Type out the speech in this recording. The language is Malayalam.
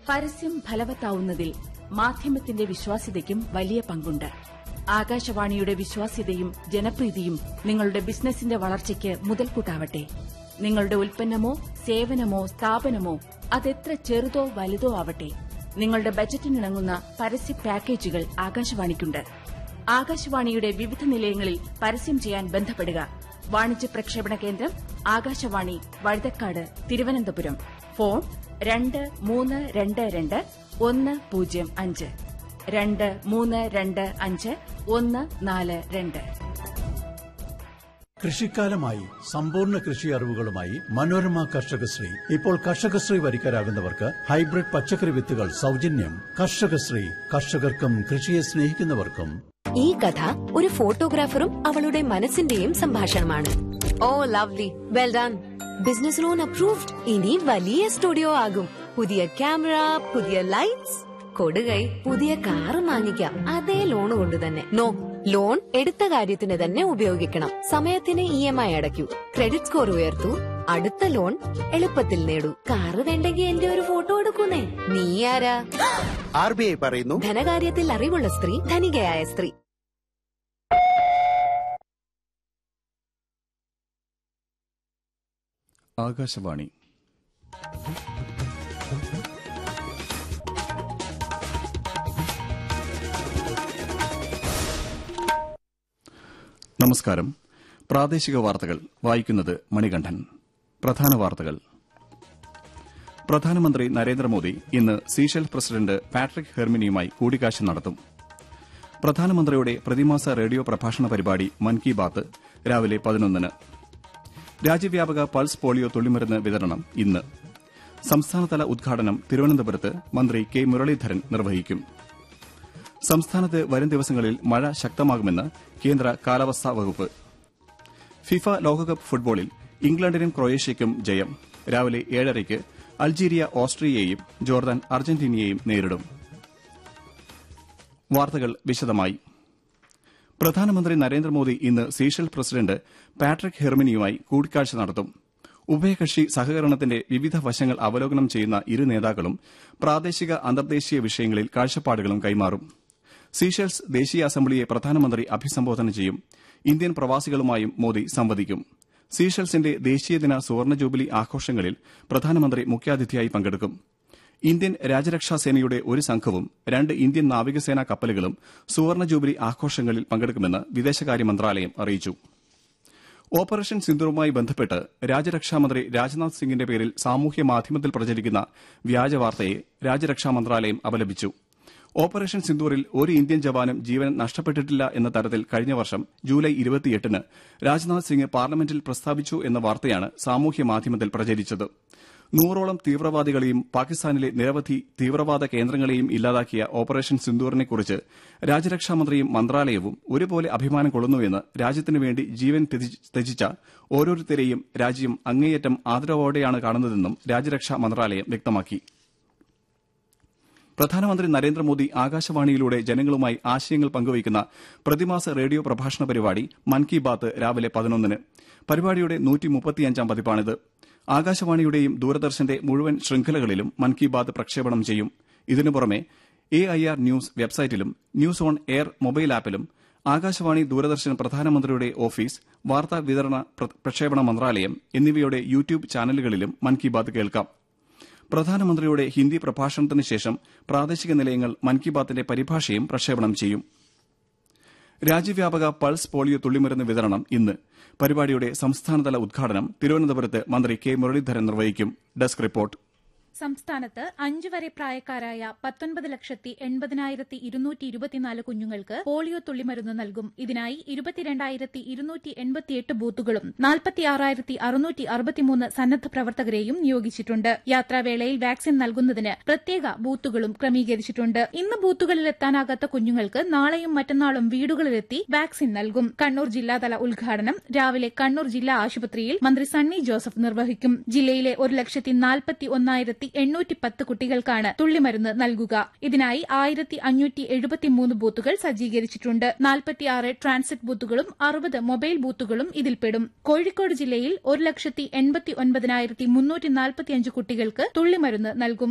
പരസ്യം ഫലവത്താവുന്നതിൽ മാധ്യമത്തിന്റെ വിശ്വാസ്യതയ്ക്കും വലിയ പങ്കുണ്ട് ആകാശവാണിയുടെ വിശ്വാസ്യതയും ജനപ്രീതിയും നിങ്ങളുടെ ബിസിനസിന്റെ വളർച്ചയ്ക്ക് മുതൽക്കൂട്ടാവട്ടെ നിങ്ങളുടെ ഉൽപ്പന്നമോ സേവനമോ സ്ഥാപനമോ അതെത്ര ചെറുതോ വലുതോ ആവട്ടെ നിങ്ങളുടെ ബജറ്റിനിണങ്ങുന്ന പരസ്യ പാക്കേജുകൾ ആകാശവാണിക്കുണ്ട് ആകാശവാണിയുടെ വിവിധ നിലയങ്ങളിൽ പരസ്യം ചെയ്യാൻ ബന്ധപ്പെടുക വാണിജ്യ പ്രക്ഷേപണ കേന്ദ്രം ആകാശവാണി വഴുതക്കാട് തിരുവനന്തപുരം ഫോൺ രണ്ട് മൂന്ന് രണ്ട് രണ്ട് ഒന്ന് പൂജ്യം അഞ്ച് രണ്ട് മൂന്ന് രണ്ട് അഞ്ച് ഒന്ന് നാല് രണ്ട് കൃഷിക്കാലമായി സമ്പൂർണ്ണ കൃഷി അറിവുകളുമായി മനോരമ കർഷകശ്രീ ഇപ്പോൾ കർഷകശ്രീ വരിക്കാരാകുന്നവർക്ക് ഹൈബ്രിഡ് പച്ചക്കറി വിത്തുകൾ സൗജന്യം കർഷകശ്രീ കർഷകർക്കും കൃഷിയെ സ്നേഹിക്കുന്നവർക്കും ഈ കഥ ഒരു ഫോട്ടോഗ്രാഫറും അവളുടെ മനസ്സിന്റെയും സംഭാഷണമാണ് oh lovely well done business loan approved ഇനി വലിയ സ്റ്റുഡിയോ ആകും പുതിയ ക്യാമറ പുതിയ ലൈറ്റ്സ് കൊടുകൈ പുതിയ കാറ് വാങ്ങിക്കാം അതേ ലോൺ കൊണ്ട് തന്നെ നോ ലോൺ എടുത്ത കാര്യത്തിന് തന്നെ ഉപയോഗിക്കണം സമയത്തിന് ഇ എം ഐ അടയ്ക്കൂ ക്രെഡിറ്റ് സ്കോർ ഉയർത്തൂ അടുത്ത ലോൺ എളുപ്പത്തിൽ നേടൂ കാറ് വേണ്ടെങ്കിൽ എന്റെ ഒരു ഫോട്ടോ എടുക്കുന്നേ നീ ആരാ ആർ ബി ഐ പറയുന്നു ധനകാര്യത്തിൽ അറിവുള്ള സ്ത്രീ ധനികയായ സ്ത്രീ ആകാശവാണി നമസ്കാരം പ്രാദേശിക വാർത്തകൾ വായിക്കുന്നത് മണികണ്ഠൻ പ്രധാന വാർത്തകൾ പ്രധാനമന്ത്രി നരേന്ദ്രമോദി ഇന്ന് സീഷെൽ പ്രസിഡന്റ് പാട്രിക് ഹെർമിനിയുമായി കൂടിക്കാഴ്ച നടത്തും പ്രധാനമന്ത്രിയുടെ പ്രതിമാസ റേഡിയോ പ്രഭാഷണ പരിപാടി മൻ കി ബാത്ത് രാവിലെ പതിനൊന്നിന് രാജ്യവ്യാപക പൾസ് പോളിയോ തുള്ളിമരുന്ന് വിതരണം ഇന്ന് സംസ്ഥാനതല ഉദ്ഘാടനം തിരുവനന്തപുരത്ത് മന്ത്രി കെ മുരളീധരൻ നിർവഹിക്കും സംസ്ഥാനത്ത് വരും ദിവസങ്ങളിൽ മഴ ശക്തമാകുമെന്ന് കേന്ദ്ര കാലാവസ്ഥാ വകുപ്പ് ഫിഫ ലോകകപ്പ് ഫുട്ബോളിൽ ഇംഗ്ലണ്ടിനും ക്രൊയേഷ്യയ്ക്കും ജയം രാവിലെ ഏഴരയ്ക്ക് അൾജീരിയ ഓസ്ട്രിയയെയും ജോർദാൻ അർജന്റീനയെയും നേരിടും വാർത്തകൾ വിശദമായി പ്രധാനമന്ത്രി നരേന്ദ്രമോദി ഇന്ന് സീഷൽ പ്രസിഡന്റ് പാട്രിക് ഹെർമിനിയുമായി കൂടിക്കാഴ്ച നടത്തും ഉഭയകക്ഷി സഹകരണത്തിന്റെ വിവിധ വശങ്ങൾ അവലോകനം ചെയ്യുന്ന ഇരു നേതാക്കളും പ്രാദേശിക അന്തർദേശീയ വിഷയങ്ങളിൽ കാഴ്ചപ്പാടുകളും കൈമാറും സീഷെൽസ് ദേശീയ അസംബ്ലിയെ പ്രധാനമന്ത്രി അഭിസംബോധന ചെയ്യും ഇന്ത്യൻ പ്രവാസികളുമായും മോദി സംവദിക്കും സീഷെൽസിന്റെ ദേശീയദിന സുവർണ ജൂബിലി ആഘോഷങ്ങളിൽ പ്രധാനമന്ത്രി മുഖ്യാതിഥിയായി പങ്കെടുക്കും ഇന്ത്യൻ രാജ്യരക്ഷാ സേനയുടെ ഒരു സംഘവും രണ്ട് ഇന്ത്യൻ നാവികസേനാ കപ്പലുകളും സുവർണ ജൂബിലി ആഘോഷങ്ങളിൽ പങ്കെടുക്കുമെന്ന് വിദേശകാര്യ മന്ത്രാലയം അറിയിച്ചു ഓപ്പറേഷൻ സിന്ദൂറുമായി ബന്ധപ്പെട്ട് രാജ്യരക്ഷാമന്ത്രി രാജ്നാഥ് സിംഗിന്റെ പേരിൽ സാമൂഹ്യ മാധ്യമത്തിൽ പ്രചരിക്കുന്ന വ്യാജവാർത്തയെ രാജ്യരക്ഷാ മന്ത്രാലയം അപലപിച്ചു ഓപ്പറേഷൻ സിന്ദൂറിൽ ഒരു ഇന്ത്യൻ ജവാനും ജീവൻ നഷ്ടപ്പെട്ടിട്ടില്ല എന്ന തരത്തിൽ കഴിഞ്ഞ വർഷം ജൂലൈ ഇരുപത്തിയെട്ടിന് രാജ്നാഥ് സിംഗ് പാർലമെന്റിൽ പ്രസ്താവിച്ചു എന്ന വാർത്തയാണ് സാമൂഹ്യ മാധ്യമത്തിൽ പ്രചരിച്ചത് നൂറോളം തീവ്രവാദികളെയും പാകിസ്ഥാനിലെ നിരവധി തീവ്രവാദ കേന്ദ്രങ്ങളെയും ഇല്ലാതാക്കിയ ഓപ്പറേഷൻ സിന്ദൂറിനെക്കുറിച്ച് രാജ്യരക്ഷാമന്ത്രിയും മന്ത്രാലയവും ഒരുപോലെ അഭിമാനം കൊള്ളുന്നുവെന്ന് രാജ്യത്തിനു വേണ്ടി ജീവൻ ത്യജിച്ച ഓരോരുത്തരെയും രാജ്യം അങ്ങേയറ്റം ആദരവോടെയാണ് കാണുന്നതെന്നും രാജ്യരക്ഷാ മന്ത്രാലയം വ്യക്തമാക്കി പ്രധാനമന്ത്രി നരേന്ദ്രമോദി ആകാശവാണിയിലൂടെ ജനങ്ങളുമായി ആശയങ്ങൾ പങ്കുവയ്ക്കുന്ന പ്രതിമാസ റേഡിയോ പ്രഭാഷണ പരിപാടി മൻ കി ബാത്ത് രാവിലെ പതിനൊന്നിന് പരിപാടിയുടെ നൂറ്റിമുപ്പത്തിയഞ്ചാം പതിപ്പാണിത് ആകാശവാണിയുടെയും ദൂരദർശന്റെ മുഴുവൻ ശൃംഖലകളിലും മൻ കി ബാത്ത് പ്രക്ഷേപണം ചെയ്യും ഇതിനു പുറമെ എ ഐ ആർ ന്യൂസ് വെബ്സൈറ്റിലും ന്യൂസ് ഓൺ എയർ മൊബൈൽ ആപ്പിലും ആകാശവാണി ദൂരദർശൻ പ്രധാനമന്ത്രിയുടെ ഓഫീസ് വാർത്താ വിതരണ പ്രക്ഷേപണ മന്ത്രാലയം എന്നിവയുടെ യൂട്യൂബ് ചാനലുകളിലും മൻ കി ബാത്ത് കേൾക്കാം പ്രധാനമന്ത്രിയുടെ ഹിന്ദി പ്രഭാഷണത്തിന് ശേഷം പ്രാദേശിക നിലയങ്ങൾ മൻ കി ബാത്തിന്റെ പരിഭാഷയും പ്രക്ഷേപണം ചെയ്യും രാജ്യവ്യാപക പൾസ് പോളിയോ തുള്ളിമരുന്ന് വിതരണം ഇന്ന് പരിപാടിയുടെ സംസ്ഥാനതല ഉദ്ഘാടനം തിരുവനന്തപുരത്ത് മന്ത്രി കെ മുരളീധരൻ നിർവഹിക്കും ഡെസ്ക് റിപ്പോർട്ട് സംസ്ഥാനത്ത് അഞ്ചു വരെ പ്രായക്കാരായ പത്തൊൻപത് ലക്ഷത്തി എൺപതിനായിരത്തി ഇരുന്നൂറ്റി ഇരുപത്തിനാല് കുഞ്ഞുങ്ങൾക്ക് പോളിയോ തുള്ളിമരുന്ന് നൽകും ഇതിനായി ഇരുപത്തിരണ്ടായിരത്തി ഇരുന്നൂറ്റി എൺപത്തിയെട്ട് ബൂത്തുകളും നാൽപ്പത്തിയാറായിരത്തി അറുന്നൂറ്റി അറുപത്തിമൂന്ന് സന്നദ്ധ പ്രവർത്തകരെയും നിയോഗിച്ചിട്ടുണ്ട് യാത്രാവേളയിൽ വാക്സിൻ നൽകുന്നതിന് പ്രത്യേക ബൂത്തുകളും ക്രമീകരിച്ചിട്ടുണ്ട് ഇന്ന് ബൂത്തുകളിൽ എത്താനാകാത്ത കുഞ്ഞുങ്ങൾക്ക് നാളെയും മറ്റന്നാളും വീടുകളിലെത്തി വാക്സിൻ നൽകും കണ്ണൂർ ജില്ലാതല ഉദ്ഘാടനം രാവിലെ കണ്ണൂർ ജില്ലാ ആശുപത്രിയിൽ മന്ത്രി സണ്ണി ജോസഫ് നിർവഹിക്കും ജില്ലയിലെ ഒരു ലക്ഷത്തി നാൽപ്പത്തി ഒന്നായിരത്തി എണ്ണൂറ്റി പത്ത് കുട്ടികൾക്കാണ് തുള്ളിമരുന്ന് നൽകുക ഇതിനായി ആയിരത്തി അഞ്ഞൂറ്റി എഴുപത്തിമൂന്ന് ബൂത്തുകൾ സജ്ജീകരിച്ചിട്ടുണ്ട് നാൽപ്പത്തിയാറ് ട്രാൻസിറ്റ് ബൂത്തുകളും അറുപത് മൊബൈൽ ബൂത്തുകളും ഇതിൽപ്പെടും കോഴിക്കോട് ജില്ലയിൽ ഒരു ലക്ഷത്തി എൺപത്തി ഒൻപതിനായിരത്തി മുന്നൂറ്റി നാൽപ്പത്തിയഞ്ച് കുട്ടികൾക്ക് തുള്ളിമരുന്ന് നൽകും